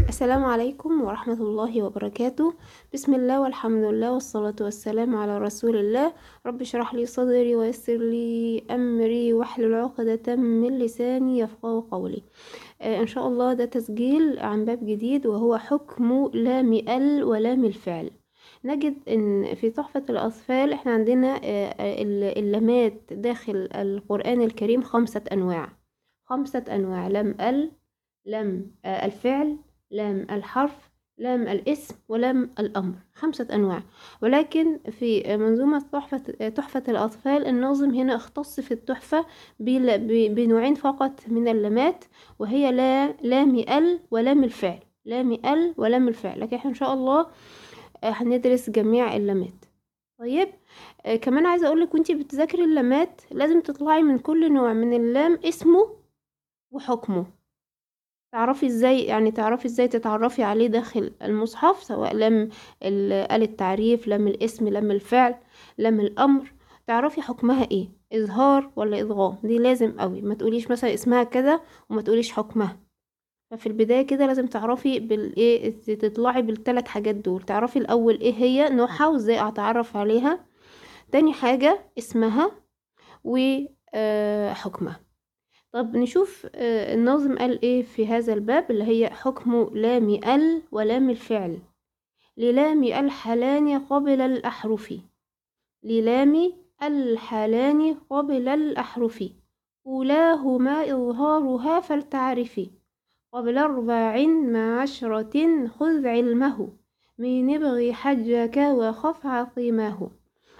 السلام عليكم ورحمة الله وبركاته بسم الله والحمد لله والصلاة والسلام على رسول الله رب اشرح لي صدري ويسر لي أمري واحلل عقدة من لساني يفقه قولي آه إن شاء الله ده تسجيل عن باب جديد وهو حكم لام ال ولام الفعل نجد ان في تحفة الأطفال احنا عندنا آه ال- اللامات داخل القرآن الكريم خمسة أنواع خمسة أنواع لام ال لام آه الفعل لام الحرف لام الاسم ولام الأمر خمسة أنواع ولكن في منظومة تحفة, تحفة الأطفال الناظم هنا اختص في التحفة بل- ب- بنوعين فقط من اللامات وهي لا لام ال ولام الفعل لام ال ولام الفعل لكن احنا إن شاء الله آه، هندرس جميع اللامات طيب آه كمان عايزة أقولك وانتي بتذاكري اللامات لازم تطلعي من كل نوع من اللام اسمه وحكمه تعرفي ازاي يعني تعرفي ازاي تتعرفي عليه داخل المصحف سواء لم ال- آل التعريف لم الاسم لم الفعل لم الامر تعرفي حكمها ايه اظهار ولا ادغام دي لازم قوي ما تقوليش مثلا اسمها كذا وما تقوليش حكمها ففي البداية كده لازم تعرفي بالايه تطلعي بالثلاث حاجات دول تعرفي الاول ايه هي نوعها وازاي اتعرف عليها تاني حاجة اسمها وحكمها طب نشوف آه، الناظم قال ايه في هذا الباب اللي هي حكم لام ال ولام الفعل للام الحلان قبل الأحرف للام الحلان قبل الأحرف أولاهما إظهارها فلتعرفي قبل أربع مع عشرة خذ علمه من ابغ حجك وخف عقيمه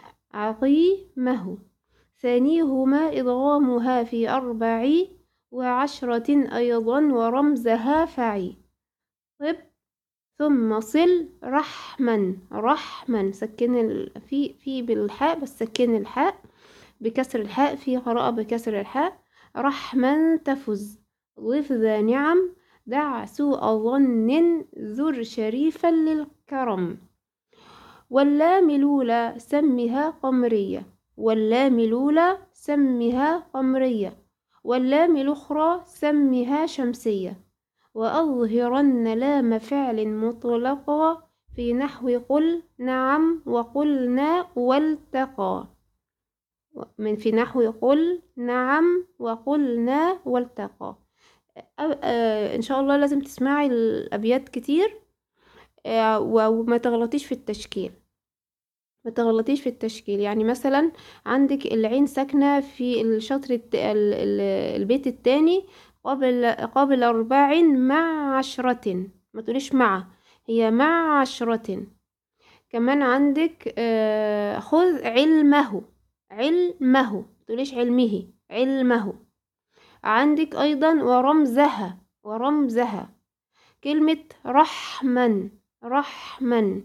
عقيمه ثانيهما إدغامها في أربع وعشرة أيضا ورمزها فعي طب ثم صل رحما رحما سكن ال... في في بالحاء بس سكن الحاء بكسر الحاء في قراءة بكسر الحاء رحما تفز ضف ذا نعم دع سوء ظن ذر شريفا للكرم واللام الأولى سمها قمرية واللام الأولى سمها قمرية واللام الأخرى سمها شمسية وأظهرن لام فعل مطلقا في نحو قل نعم وقلنا والتقى من في نحو قل نعم وقلنا والتقى أ- آه، إن شاء الله لازم تسمعي الأبيات كتير آه، وما تغلطيش في التشكيل ما تغلطيش في التشكيل يعني مثلا عندك العين ساكنة في الشطر الت... ال... ال... البيت التاني قبل قبل أربع مع عشرة ما تقوليش مع هي مع عشرة كمان عندك آه خذ علمه علمه ما تقوليش علمه علمه عندك أيضا ورمزها ورمزها كلمة رحمن رحمن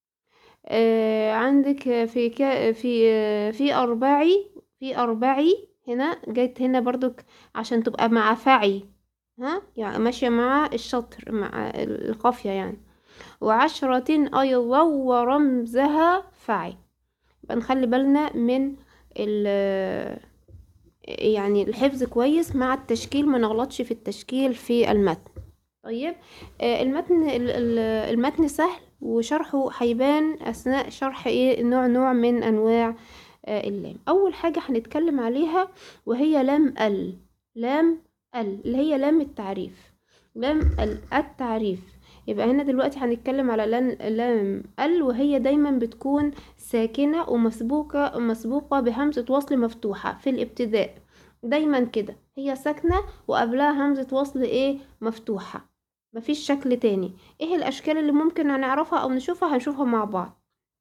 آه عندك في كا في آه في أربعي في أربعي هنا جت هنا برضك عشان تبقى مع فعي ها يعني ماشية مع الشطر مع القافية يعني وعشرة أيضا ورمزها فعي يبقى نخلي بالنا من ال يعني الحفظ كويس مع التشكيل ما نغلطش في التشكيل في المتن طيب آه، المتن ال- ال- المتن سهل وشرحه هيبان اثناء شرح ايه نوع نوع من انواع آه، اللام اول حاجه هنتكلم عليها وهي لام ال لام ال اللي هي لام التعريف لام ال التعريف يبقى هنا دلوقتي هنتكلم على لام لام ال وهي دايما بتكون ساكنه ومسبوقه مسبوقه بهمزه وصل مفتوحه في الابتداء دايما كده هي ساكنه وقبلها همزه وصل ايه مفتوحه مفيش شكل تاني ايه الاشكال اللي ممكن هنعرفها او نشوفها هنشوفها مع بعض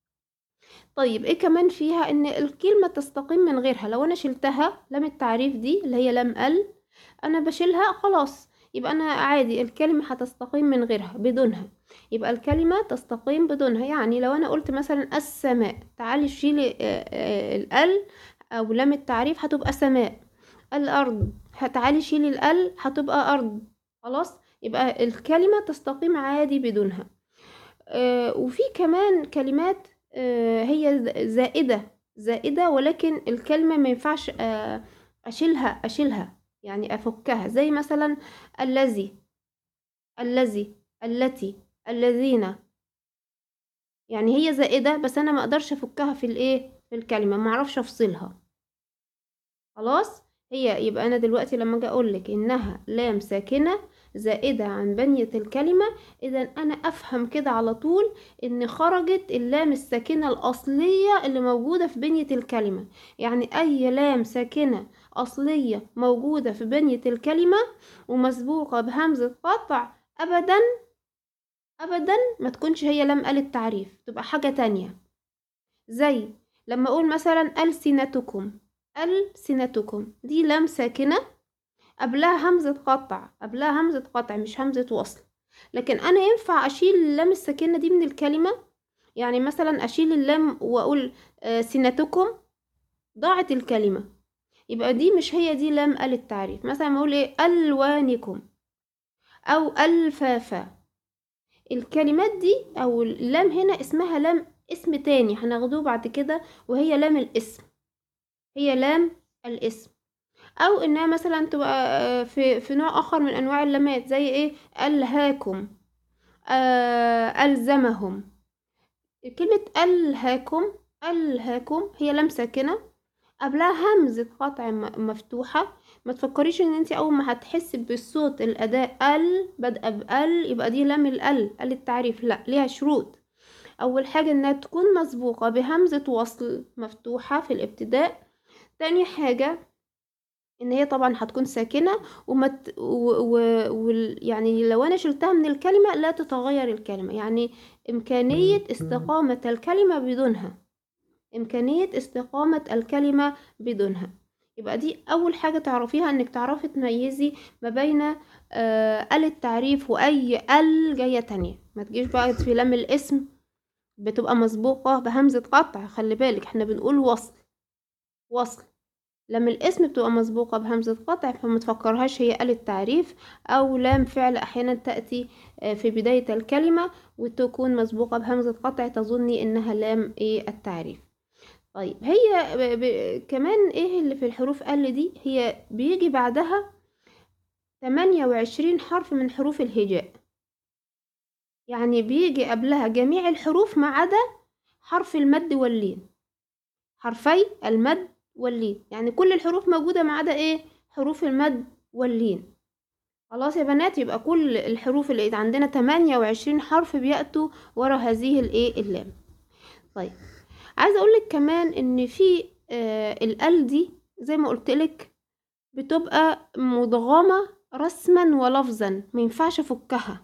طيب ايه كمان فيها ان الكلمة تستقيم من غيرها لو انا شلتها لام التعريف دي اللي هي لام ال انا بشيلها خلاص يبقى انا عادي الكلمة هتستقيم من غيرها بدونها يبقى الكلمة تستقيم بدونها يعني لو انا قلت مثلا السماء تعالي شيلي آه، آه، الال او لام التعريف هتبقى سماء الارض تعالي شيلي الال هتبقى ارض خلاص يبقى الكلمة تستقيم عادي بدونها آه، وفي كمان كلمات آه، هي ز- زائدة زائدة ولكن الكلمة ما ينفعش آه، أشيلها أشيلها يعني أفكها زي مثلا الذي الذي التي الذين يعني هي زائدة بس أنا ما أقدرش أفكها في الإيه في الكلمة ما أعرفش أفصلها خلاص هي يبقى أنا دلوقتي لما أجي أقولك إنها لام ساكنة زائدة عن بنية الكلمة إذا أنا أفهم كده على طول إن خرجت اللام الساكنة الأصلية اللي موجودة في بنية الكلمة يعني أي لام ساكنة أصلية موجودة في بنية الكلمة ومسبوقة بهمزة قطع أبدا أبدا ما تكونش هي لام آل التعريف تبقى حاجة تانية زي لما أقول مثلا ألسنتكم ألسنتكم دي لام ساكنة قبلها همزة قطع قبلها همزة قطع مش همزة وصل لكن أنا ينفع أشيل اللام الساكنة دي من الكلمة يعني مثلا أشيل اللام وأقول آه، سنتكم ضاعت الكلمة يبقى دي مش هي دي لام آل التعريف مثلا أقول إيه ألوانكم أو ألفافا الكلمات دي أو اللام هنا اسمها لام اسم تاني هناخدوه بعد كده وهي لام الاسم هي لام الاسم او انها مثلا تبقى آه، في في نوع اخر من انواع اللامات زي ايه الهاكم آه الزمهم كلمة الهاكم الهاكم هي لام ساكنة قبلها همزة قطع م- مفتوحة ما تفكريش ان انت اول ما هتحسي بالصوت الاداء ال بادئه بال يبقى دي لام الال ال التعريف لا ليها شروط اول حاجة انها تكون مسبوقة بهمزة وصل مفتوحة في الابتداء تاني حاجة ان هي طبعا هتكون ساكنة ومت و... و... وال- يعني لو انا شلتها من الكلمة لا تتغير الكلمة يعني امكانية استقامة الكلمة بدونها امكانية استقامة الكلمة بدونها يبقى دي اول حاجة تعرفيها انك تعرفي تميزي ما بين آه ال التعريف واي ال جاية تانية ما تجيش بقى في لام الاسم بتبقى مسبوقة بهمزة قطع خلي بالك احنا بنقول وصل وصل لما الاسم بتبقى مسبوقة بهمزة قطع فما تفكرهاش هي آل التعريف أو لام فعل أحيانا تأتي آه، في بداية الكلمة وتكون مسبوقة بهمزة قطع تظني إنها لام إيه التعريف طيب هي ب... ب... كمان إيه اللي في الحروف آل دي هي بيجي بعدها تمانية وعشرين حرف من حروف الهجاء يعني بيجي قبلها جميع الحروف ما عدا حرف المد واللين حرفي المد واللين يعني كل الحروف موجودة ما عدا ايه حروف المد واللين خلاص يا بنات يبقى كل الحروف اللي عندنا 28 حرف بيأتوا ورا هذه الايه اللام طيب عايزه اقولك كمان ان في آه الال دي زي ما قلتلك بتبقى مدغمة رسما ولفظا ما ينفعش افكها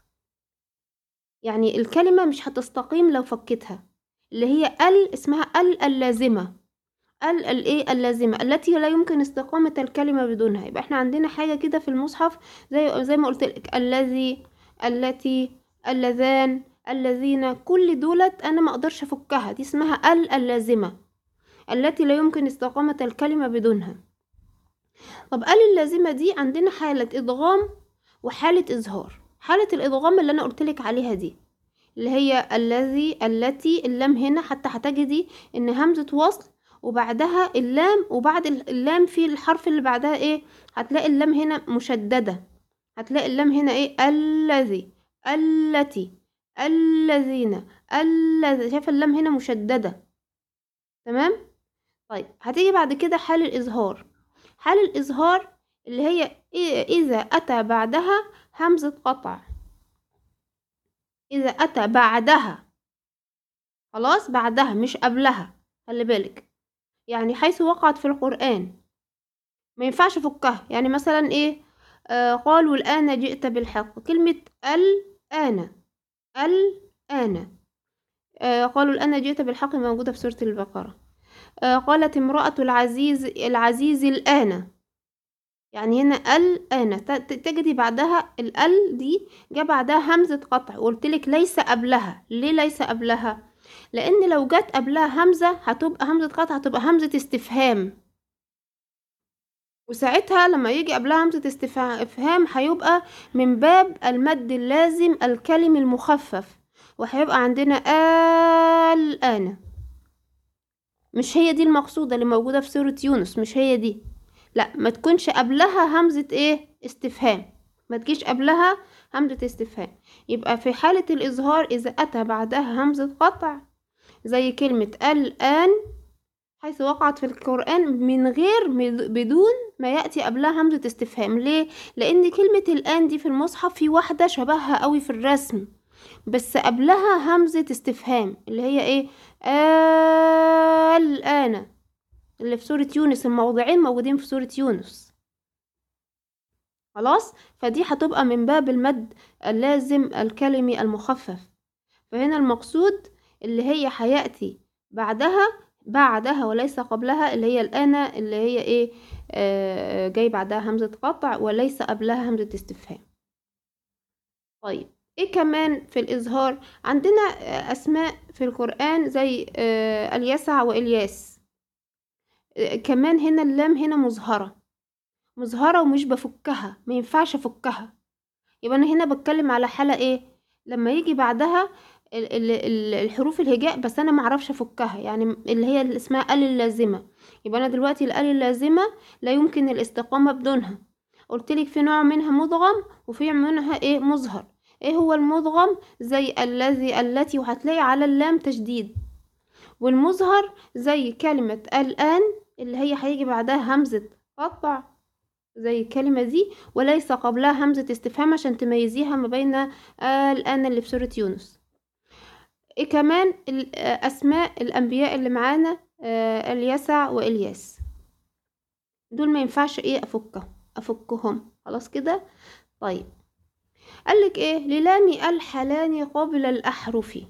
يعني الكلمة مش هتستقيم لو فكتها اللي هي ال اسمها ال اللازمة ال الايه اللازمة التي لا يمكن استقامة الكلمة بدونها يبقى احنا عندنا حاجة كده في المصحف زي زي ما قلت لك الذي التي اللذان الذين كل دولت انا ما اقدرش افكها دي اسمها ال اللازمة التي لا يمكن استقامة الكلمة بدونها طب ال اللازمة دي عندنا حالة ادغام وحالة اظهار حالة الادغام اللي انا قلت لك عليها دي اللي هي الذي التي اللام هنا حتى هتجدي ان همزة وصل وبعدها اللام وبعد اللام في الحرف اللي بعدها ايه هتلاقي اللام هنا مشددة هتلاقي اللام هنا ايه الذي التي الذين الذي شايفه اللام هنا مشددة تمام طيب هتيجي بعد كده حال الإظهار حال الإظهار اللي هي إيه- إذا أتى بعدها همزة قطع إذا أتى بعدها خلاص بعدها مش قبلها خلي بالك يعني حيث وقعت في القرآن ما ينفعش افكها يعني مثلا ايه آه قالوا الآن جئت بالحق كلمة الآن الآن آه قالوا الآن جئت بالحق موجودة في سورة البقرة آه قالت امرأة العزيز العزيز الآن يعني هنا الآن ت- ت- تجدي بعدها الال دي جا بعدها همزة قطع قلتلك ليس قبلها ليه ليس قبلها لأن لو جت قبلها همزة هتبقى همزة قطع هتبقى همزة استفهام وساعتها لما يجي قبلها همزة استفها- استفهام هيبقى من باب المد اللازم الكلمي المخفف وهيبقى عندنا الآن مش هي دي المقصودة اللي موجودة في سورة يونس مش هي دي لا ما تكونش قبلها همزة ايه استفهام ما تجيش قبلها همزة استفهام يبقى في حالة الإظهار إذا أتى بعدها همزة قطع زي كلمة الآن حيث وقعت في القرآن من غير بدون ما يأتي قبلها همزة استفهام ليه؟ لأن كلمة الآن دي في المصحف في واحدة شبهها قوي في الرسم بس قبلها همزة استفهام اللي هي ايه آه الآن اللي في سورة يونس الموضعين موجودين في سورة يونس خلاص فدي هتبقى من باب المد اللازم الكلمي المخفف فهنا المقصود اللي هي هيأتي بعدها بعدها وليس قبلها اللي هي الآن اللي هي ايه آه جاي بعدها همزة قطع وليس قبلها همزة استفهام طيب ايه كمان في الإظهار عندنا أسماء في القرآن زي آه اليسع وإلياس آه كمان هنا اللام هنا مظهرة مظهرة ومش بفكها ما ينفعش أفكها يبقى أنا هنا بتكلم على حالة ايه لما يجي بعدها الحروف الهجاء بس انا معرفش افكها يعني اللي هي اللي اسمها ال اللازمه يبقى انا دلوقتي الال اللازمه لا يمكن الاستقامه بدونها قلتلك في نوع منها مدغم وفي منها ايه مظهر ايه هو المدغم زي الذي التي وهتلاقي على اللام تشديد والمظهر زي كلمة الآن اللي هي هيجي بعدها همزة قطع زي الكلمة دي وليس قبلها همزة استفهام عشان تميزيها ما بين الآن اللي في سورة يونس إيه كمان أسماء الأنبياء اللي معانا اليسع وإلياس دول ما ينفعش إيه أفكهم أفكهم خلاص كده طيب قالك إيه للام الحلان قبل الأحرف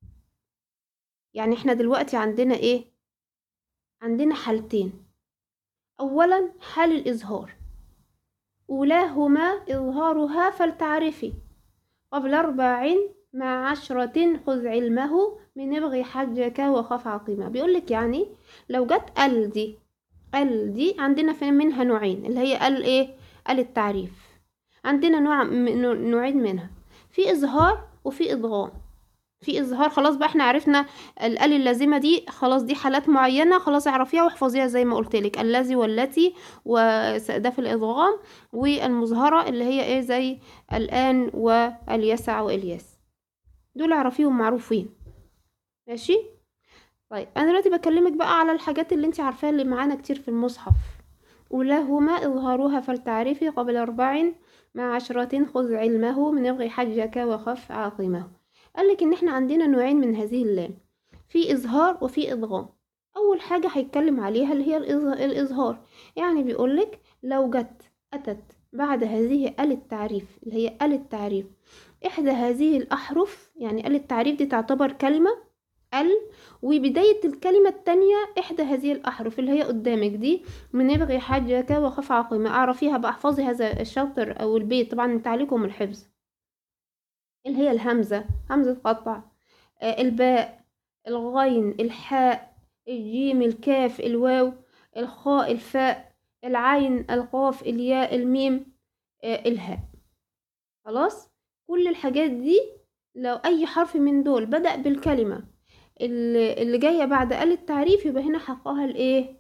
يعني إحنا دلوقتي عندنا إيه عندنا حالتين أولا حال الإظهار أولاهما إظهارها فلتعرفي قبل أربع مع عشرة خذ علمه من ابغي حجك وخف عقيمة بيقولك يعني لو جت ال دي ال دي عندنا في منها نوعين اللي هي ال ايه ال التعريف عندنا نوع نوعين منها في اظهار وفي ادغام في اظهار خلاص بقى احنا عرفنا ال اللازمه دي خلاص دي حالات معينه خلاص اعرفيها واحفظيها زي ما قلت لك الذي والتي وده في الادغام والمظهره اللي هي ايه زي الان واليسع والياس دول اعرفيهم معروفين ماشي طيب انا دلوقتي بكلمك بقى على الحاجات اللي انت عارفاها اللي معانا كتير في المصحف ولهما إظهارها فلتعرفي قبل أربع مع عشرة خذ علمه من ابغي حجك وخف عاقمه قالك إن إحنا عندنا نوعين من هذه اللام في إظهار وفي إدغام أول حاجة هيتكلم عليها اللي هي الإظهار يعني بيقولك لو جت أتت بعد هذه ال التعريف اللي هي ال التعريف إحدى هذه الأحرف يعني ال التعريف دي تعتبر كلمة ال وبداية الكلمة التانية إحدى هذه الأحرف اللي هي قدامك دي من يبغي حاجك وخف عقيمة أعرفيها بقى احفظي هذا الشطر أو البيت طبعا انت عليكم الحفظ اللي هي الهمزة همزة قطع آه الباء الغين الحاء الجيم الكاف الواو الخاء الفاء العين القاف الياء الميم آه الهاء خلاص كل الحاجات دي لو أي حرف من دول بدأ بالكلمة اللي جاية بعد ال التعريف يبقى هنا حقها الايه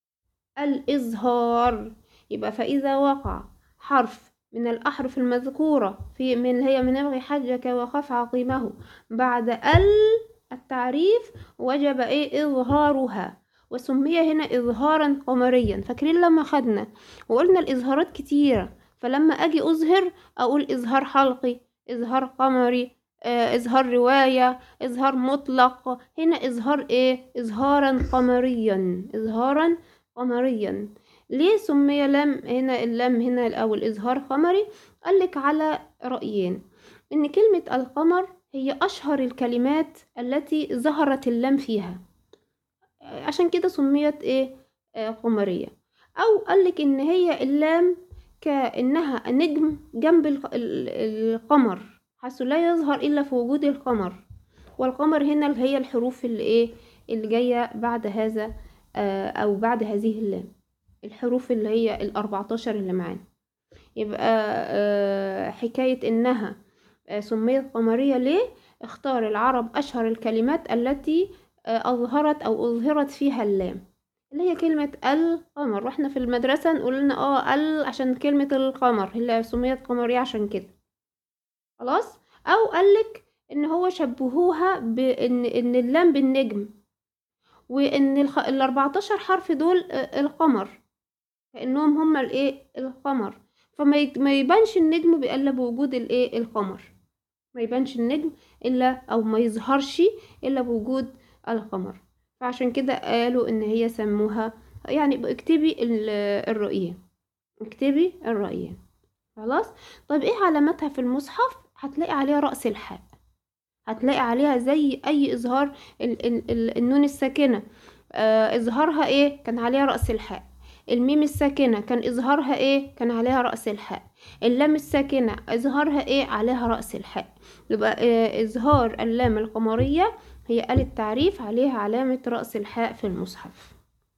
الإظهار يبقى فإذا وقع حرف من الأحرف المذكورة في من هي من ابغي حجك وخف عقيمه بعد ال التعريف وجب ايه إظهارها وسمي هنا إظهارا قمريا فاكرين لما خدنا وقلنا الإظهارات كتيرة فلما أجي أظهر أقول إظهار حلقي إظهار قمري آه إظهار رواية إظهار مطلق هنا إظهار إيه إظهارا قمريا إظهارا قمريا ليه سمي لام هنا اللام هنا الأول إظهار قمري قالك على رأيين إن كلمة القمر هي أشهر الكلمات التي ظهرت اللام فيها عشان كده سميت إيه آه قمرية أو قالك إن هي اللام كأنها نجم جنب القمر حيث لا يظهر إلا في وجود القمر والقمر هنا اللي هي الحروف اللي إيه اللي جاية بعد هذا آه أو بعد هذه اللام الحروف اللي هي الأربعتاشر اللي معانا يبقى آه حكاية إنها آه سميت قمرية ليه اختار العرب أشهر الكلمات التي أظهرت أو أظهرت فيها اللام اللي هي كلمة القمر واحنا في المدرسة نقول لنا اه ال عشان كلمة القمر اللي سميت قمرية عشان كده خلاص او قالك ان هو شبهوها بان ان اللام بالنجم وان الخ... ال 14 حرف دول آه، القمر كانهم هما الايه القمر فما ي... ما يبانش النجم الا بوجود الايه القمر ما يبانش النجم الا او ما يظهرش الا بوجود القمر فعشان كده قالوا ان هي سموها يعني اكتبي ال- الرؤية اكتبي الرؤية خلاص طيب ايه علاماتها في المصحف هتلاقي عليها رأس الحاء هتلاقي عليها زي اي اظهار ال ال ال النون الساكنة آه اظهارها ايه كان عليها رأس الحاء الميم الساكنة كان اظهارها ايه كان عليها رأس الحاء اللام الساكنة اظهارها ايه عليها رأس الحاء يبقى آه اظهار اللام القمرية هي آلة تعريف عليها علامة رأس الحاء في المصحف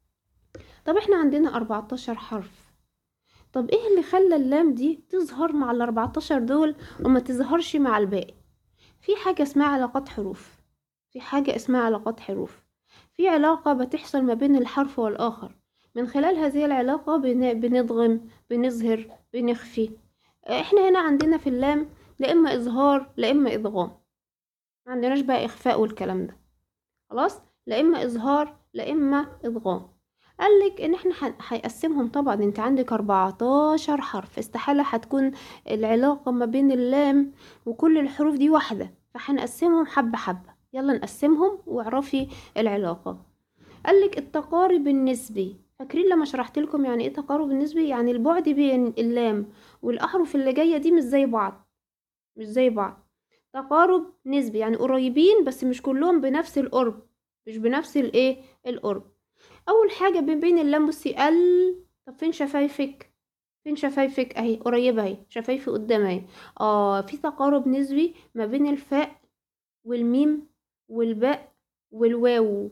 طب احنا عندنا 14 حرف طب ايه اللي خلى اللام دي تظهر مع ال 14 دول وما تظهرش مع الباقي في حاجة اسمها علاقات حروف في حاجة اسمها علاقات حروف في علاقة بتحصل ما بين الحرف والآخر من خلال هذه العلاقة بن- بندغم بنظهر بنخفي احنا هنا عندنا في اللام لا إما إظهار لا إما إدغام ما عندناش بقى إخفاء والكلام ده خلاص لا إما إظهار لا إما إدغام قالك ان احنا هن- هيقسمهم طبعا انت عندك 14 حرف استحالة هتكون العلاقة ما بين اللام وكل الحروف دي واحدة فهنقسمهم حبة حبة يلا نقسمهم واعرفي العلاقة قالك التقارب النسبي فاكرين لما شرحت لكم يعني ايه تقارب النسبي يعني البعد بين اللام والاحرف اللي جاية دي مش زي بعض مش زي بعض تقارب نسبي يعني قريبين بس مش كلهم بنفس القرب مش بنفس الايه القرب اول حاجه بين بين اللام بصي ال طب فين شفايفك فين شفايفك اهي قريبه اهي شفايفي قدام اهي اه في تقارب نسبي ما بين الفاء والميم والباء والواو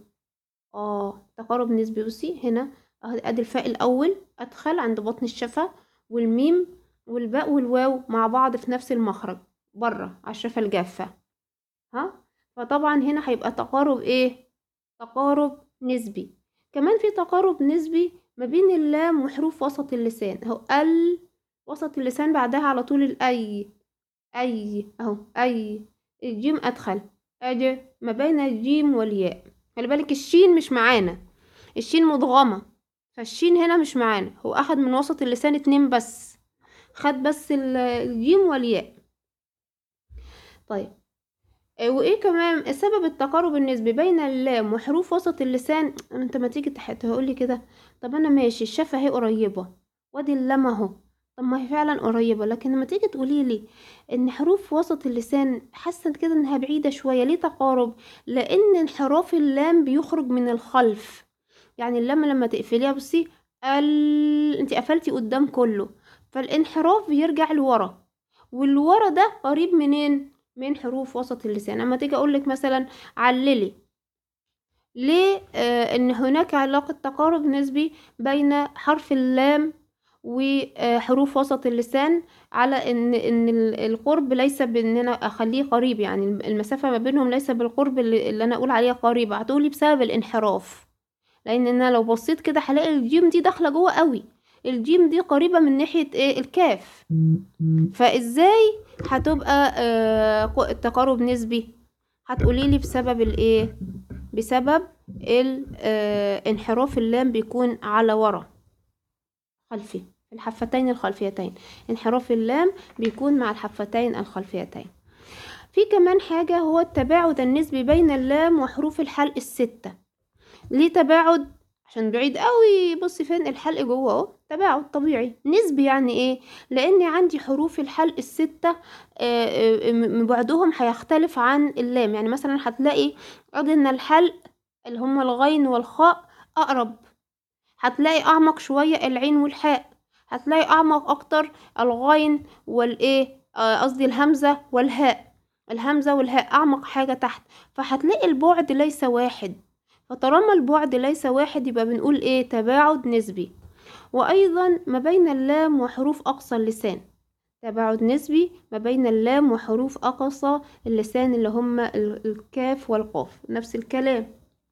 اه تقارب نسبي بصي هنا أهي ادي الفاء الاول ادخل عند بطن الشفه والميم والباء والواو مع بعض في نفس المخرج بره على الشفه الجافه ها فطبعا هنا هيبقى تقارب ايه تقارب نسبي كمان في تقارب نسبي ما بين اللام وحروف وسط اللسان اهو ال وسط اللسان بعدها على طول الاي اي اهو اي الجيم ادخل اجي ما بين الجيم والياء خلي بالك الشين مش معانا الشين مدغمة فالشين هنا مش معانا هو اخد من وسط اللسان اتنين بس خد بس ال- الجيم والياء طيب آه، وايه كمان سبب التقارب النسبي بين اللام وحروف وسط اللسان انت ما تيجي تح- تقولي كده طب انا ماشي الشفه اهي قريبه وادي اللام اهو طب ما هي فعلا قريبه لكن لما تيجي تقولي لي ان حروف وسط اللسان حاسه كده انها بعيده شويه ليه تقارب لان انحراف اللام بيخرج من الخلف يعني اللام لما تقفليها بصي ال انت قفلتي قدام كله فالانحراف بيرجع لورا والورا ده قريب منين من حروف وسط اللسان اما تيجي اقولك مثلا عللي ليه آه ان هناك علاقة تقارب نسبي بين حرف اللام وحروف وسط اللسان على ان ان ال- القرب ليس بان انا اخليه قريب يعني المسافة ما بينهم ليس بالقرب اللي, اللي انا اقول عليها قريبة هتقولي بسبب الانحراف لان انا لو بصيت كده هلاقي الجيم دي داخلة جوه قوي الجيم دي قريبة من ناحية ايه الكاف فازاي هتبقى آه ق- تقارب نسبي هتقولي لي بسبب الايه بسبب ال- آه انحراف اللام بيكون على ورا خلفي الحفتين الخلفيتين انحراف اللام بيكون مع الحفتين الخلفيتين في كمان حاجة هو التباعد النسبي بين اللام وحروف الحلق الستة ليه تباعد عشان بعيد قوي بصي فين الحلق جوه اهو تباعد طبيعي نسبي يعني ايه لان عندي حروف الحلق الستة آه، آه، م- بعدهم هيختلف عن اللام يعني مثلا هتلاقي ان الحلق اللي هما الغين والخاء اقرب هتلاقي اعمق شوية العين والحاء هتلاقي اعمق اكتر الغين والايه آه، قصدي الهمزة والهاء الهمزة والهاء اعمق حاجة تحت فهتلاقي البعد ليس واحد فطالما البعد ليس واحد يبقى بنقول ايه تباعد نسبي وايضا ما بين اللام وحروف اقصى اللسان تباعد نسبي ما بين اللام وحروف اقصى اللسان اللي هما ال- الكاف والقاف نفس الكلام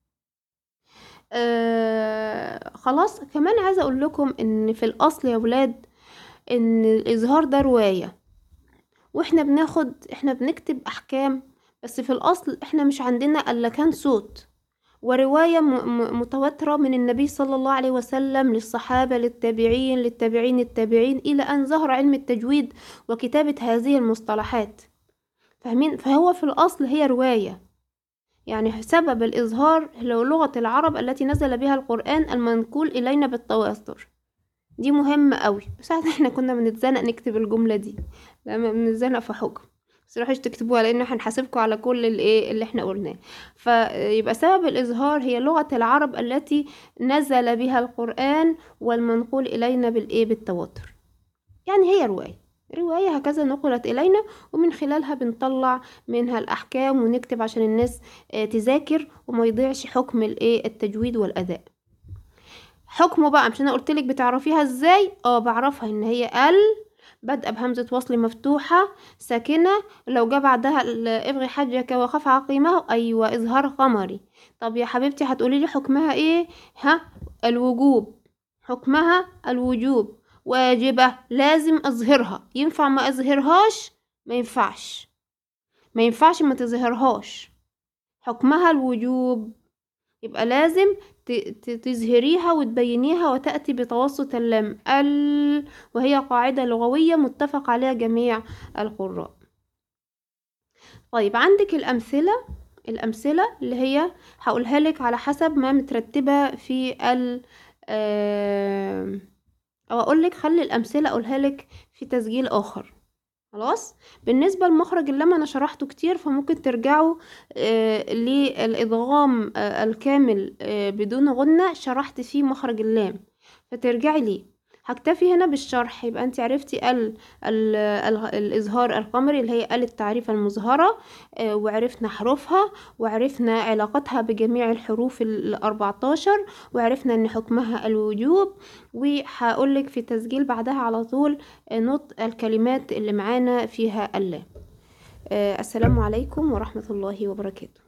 آه خلاص كمان عايزه اقول لكم ان في الاصل يا ولاد ان الاظهار ده روايه واحنا بناخد احنا بنكتب احكام بس في الاصل احنا مش عندنا الا كان صوت ورواية م- م- متواترة من النبي صلى الله عليه وسلم للصحابة للتابعين للتابعين التابعين إلى أن ظهر علم التجويد وكتابة هذه المصطلحات فاهمين فهو في الأصل هي رواية يعني سبب الإظهار هو لغة العرب التي نزل بها القرآن المنقول إلينا بالتواتر دي مهمة قوي ساعات احنا كنا بنتزنق نكتب الجملة دي لما بنتزنق في حكم بس متروحوش تكتبوها لان هنحاسبكم على كل الايه اللي احنا قلناه فيبقى سبب الاظهار هي لغة العرب التي نزل بها القرآن والمنقول الينا بالايه بالتواتر يعني هي رواية رواية هكذا نقلت إلينا ومن خلالها بنطلع منها الأحكام ونكتب عشان الناس آه، تذاكر وما يضيعش حكم الإيه التجويد والأداء حكمه بقى مش أنا قلتلك بتعرفيها إزاي اه بعرفها إن هي ال بادئة بهمزة وصل مفتوحة ساكنة لو جه بعدها ال- ابغي حجك وخف عقيمه أيوة إظهار قمري طب يا حبيبتي هتقولي لي حكمها إيه ها الوجوب حكمها الوجوب واجبة لازم أظهرها ينفع ما أظهرهاش ما ينفعش ما ينفعش ما تظهرهاش حكمها الوجوب يبقى لازم ت- ت- تظهريها وتبينيها وتأتي بتوسط اللام ال وهي قاعدة لغوية متفق عليها جميع القراء طيب عندك الأمثلة الأمثلة اللي هي هقولها لك على حسب ما مترتبة في ال آم، أو أقول لك خلي الأمثلة أقولها لك في تسجيل آخر خلاص بالنسبة لمخرج اللام أنا شرحته كتير فممكن ترجعوا آه للإدغام آه الكامل آه بدون غنة شرحت فيه مخرج اللام فترجعي ليه هكتفي هنا بالشرح يبقى انت عرفتي ال ال ال الإظهار القمري اللي هي ال التعريف المظهرة آه وعرفنا حروفها وعرفنا علاقتها بجميع الحروف الأربعتاشر وعرفنا ان حكمها الوجوب وهقولك في تسجيل بعدها على طول آه، نطق الكلمات اللي معانا فيها اللام آه، السلام عليكم ورحمة الله وبركاته